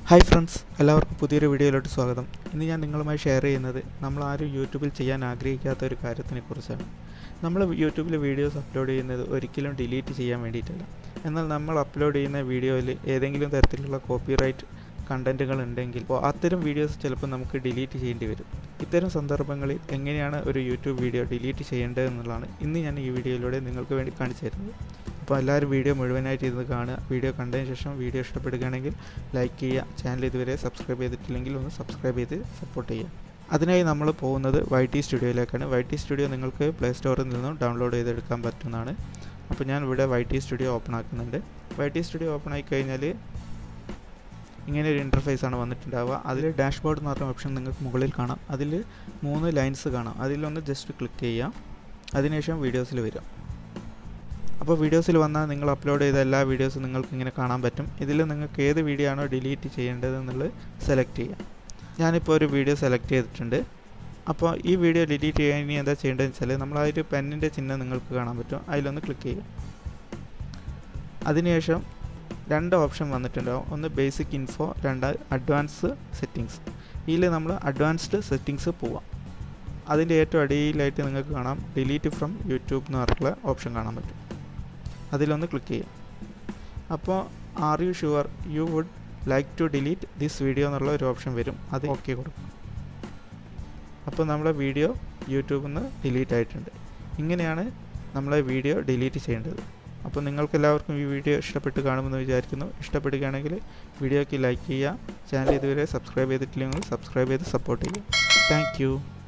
hi friends എല്ലാവർക്കും പുതിയൊരു വീഡിയോയിലോട്ട് സ്വാഗതം ഇന്ന് ഞാൻ നിങ്ങളുമായി ഷെയർ ചെയ്യുന്നത് നമ്മൾ ആരും യൂട്യൂബിൽ ചെയ്യാൻ ആഗ്രഹിക്കാത്ത ഒരു കാര്യത്തിനെ കുറിച്ചാണ് നമ്മൾ യൂട്യൂബിൽ വീഡിയോസ് അപ്ലോഡ് ചെയ്യുന്നത് ഒരിക്കലും ഡിലീറ്റ് ചെയ്യാൻ വേണ്ടിയിട്ടല്ല എന്നാൽ നമ്മൾ അപ്ലോഡ് ചെയ്യുന്ന വീഡിയോയിൽ ഏതെങ്കിലും തരത്തിലുള്ള കോപ്പിറൈറ്റ് കണ്ടൻറ്റുകൾ ഉണ്ടെങ്കിൽ അപ്പോൾ അത്തരം വീഡിയോസ് ചിലപ്പോൾ നമുക്ക് ഡിലീറ്റ് ചെയ്യേണ്ടി വരും ഇത്തരം സന്ദർഭങ്ങളിൽ എങ്ങനെയാണ് ഒരു യൂട്യൂബ് വീഡിയോ ഡിലീറ്റ് ചെയ്യേണ്ടത് എന്നുള്ളതാണ് ഇന്ന് ഞാൻ ഈ വീഡിയോയിലൂടെ നിങ്ങൾക്ക് വേണ്ടി കാണിച്ചു തരുന്നത് അപ്പോൾ എല്ലാവരും വീഡിയോ മുഴുവനായിട്ട് ഇരുന്ന് കാണുക വീഡിയോ കണ്ടതിന് ശേഷം വീഡിയോ ഇഷ്ടപ്പെടുകയാണെങ്കിൽ ലൈക്ക് ചെയ്യുക ചാനൽ ഇതുവരെ സബ്സ്ക്രൈബ് ചെയ്തിട്ടില്ലെങ്കിൽ ഒന്ന് സബ്സ്ക്രൈബ് ചെയ്ത് സപ്പോർട്ട് ചെയ്യുക അതിനായി നമ്മൾ പോകുന്നത് വൈ ടി സ്റ്റുഡിയോയിലേക്കാണ് വൈ ടി സ്റ്റുഡിയോ നിങ്ങൾക്ക് പ്ലേ സ്റ്റോറിൽ നിന്നും ഡൗൺലോഡ് ചെയ്തെടുക്കാൻ പറ്റുന്നതാണ് അപ്പോൾ ഞാൻ ഇവിടെ വൈ ടി സ്റ്റുഡിയോ ഓപ്പൺ ആക്കുന്നുണ്ട് വൈ ടി സ്റ്റുഡിയോ ഓപ്പൺ ആയി കഴിഞ്ഞാൽ ഇങ്ങനെ ഒരു ഇൻ്റർഫേസ് ആണ് വന്നിട്ടുണ്ടാവുക അതിൽ ഡാഷ്ബോർഡ് എന്ന് പറഞ്ഞ ഓപ്ഷൻ നിങ്ങൾക്ക് മുകളിൽ കാണാം അതിൽ മൂന്ന് ലൈൻസ് കാണാം അതിലൊന്ന് ജസ്റ്റ് ക്ലിക്ക് ചെയ്യാം അതിനുശേഷം വീഡിയോസിൽ വരും അപ്പോൾ വീഡിയോസിൽ വന്നാൽ നിങ്ങൾ അപ്ലോഡ് ചെയ്ത എല്ലാ വീഡിയോസും നിങ്ങൾക്ക് ഇങ്ങനെ കാണാൻ പറ്റും ഇതിൽ നിങ്ങൾക്ക് ഏത് വീഡിയോ ആണോ ഡിലീറ്റ് ചെയ്യേണ്ടത് എന്നുള്ളത് സെലക്ട് ചെയ്യാം ഞാനിപ്പോൾ ഒരു വീഡിയോ സെലക്ട് ചെയ്തിട്ടുണ്ട് അപ്പോൾ ഈ വീഡിയോ ഡിലീറ്റ് ചെയ്യാൻ ഇനി എന്താ ചെയ്യേണ്ടതെന്ന് വെച്ചാൽ നമ്മൾ ആ ഒരു പെന്നിൻ്റെ ചിഹ്നം നിങ്ങൾക്ക് കാണാൻ പറ്റും അതിലൊന്ന് ക്ലിക്ക് ചെയ്യുക അതിനുശേഷം രണ്ട് ഓപ്ഷൻ വന്നിട്ടുണ്ടാവും ഒന്ന് ബേസിക് ഇൻഫോ രണ്ട് അഡ്വാൻസ് സെറ്റിങ്സ് ഇതിൽ നമ്മൾ അഡ്വാൻസ്ഡ് സെറ്റിങ്സ് പോവാം അതിൻ്റെ ഏറ്റവും അടിയിലായിട്ട് നിങ്ങൾക്ക് കാണാം ഡിലീറ്റ് ഫ്രം യൂട്യൂബ് എന്ന് പറഞ്ഞിട്ടുള്ള ഓപ്ഷൻ കാണാൻ പറ്റും അതിലൊന്ന് ക്ലിക്ക് ചെയ്യാം അപ്പോൾ are you sure you would like to delete this video എന്നുള്ള ഒരു ഓപ്ഷൻ വരും അത് ഓക്കെ കൊടുക്കും അപ്പോൾ നമ്മുടെ വീഡിയോ യൂട്യൂബിൽ നിന്ന് ഡിലീറ്റ് ആയിട്ടുണ്ട് ഇങ്ങനെയാണ് നമ്മളെ വീഡിയോ ഡിലീറ്റ് ചെയ്യേണ്ടത് അപ്പോൾ നിങ്ങൾക്ക് എല്ലാവർക്കും ഈ വീഡിയോ ഇഷ്ടപ്പെട്ട് കാണുമെന്ന് വിചാരിക്കുന്നു ഇഷ്ടപ്പെടുകയാണെങ്കിൽ വീഡിയോയ്ക്ക് ലൈക്ക് ചെയ്യുക ചാനൽ ഇതുവരെ സബ്സ്ക്രൈബ് ചെയ്തിട്ടില്ലെങ്കിൽ സബ്സ്ക്രൈബ് ചെയ്ത് സപ്പോർട്ട് ചെയ്യുക താങ്ക്